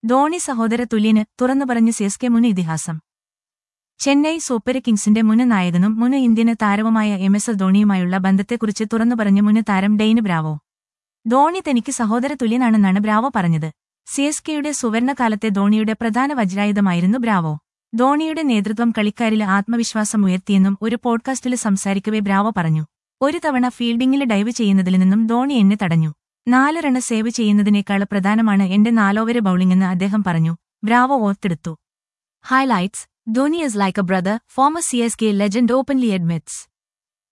ധോണി സഹോദര തുല്യന് തുറന്നു പറഞ്ഞ് സിഎസ്കെ മുൻ ഇതിഹാസം ചെന്നൈ സൂപ്പർ കിങ്സിന്റെ മുൻ നായകനും മുൻ ഇന്ത്യന് താരവുമായ എം എസ് എസ് ധോണിയുമായുള്ള ബന്ധത്തെക്കുറിച്ച് തുറന്നു പറഞ്ഞ് മുൻ താരം ഡെയ്ന് ബ്രാവോ ധോണി തനിക്ക് സഹോദര തുല്യനാണെന്നാണ് ബ്രാവോ പറഞ്ഞത് സിഎസ്കെയുടെ സുവർണകാലത്തെ ധോണിയുടെ പ്രധാന വജ്രായുധമായിരുന്നു ബ്രാവോ ധോണിയുടെ നേതൃത്വം കളിക്കാരിൽ ആത്മവിശ്വാസം ഉയർത്തിയെന്നും ഒരു പോഡ്കാസ്റ്റിൽ സംസാരിക്കവേ ബ്രാവോ പറഞ്ഞു ഒരു തവണ ഫീൽഡിംഗിൽ ഡൈവ് ചെയ്യുന്നതിൽ നിന്നും ധോണി എന്നെ തടഞ്ഞു നാല് റണ് സേവ് ചെയ്യുന്നതിനേക്കാൾ പ്രധാനമാണ് എന്റെ നാലോവര് ബൌളിംഗെന്ന് അദ്ദേഹം പറഞ്ഞു ബ്രാവോ ഓർത്തെടുത്തു highlights Dhoni is like a brother former CSK legend openly admits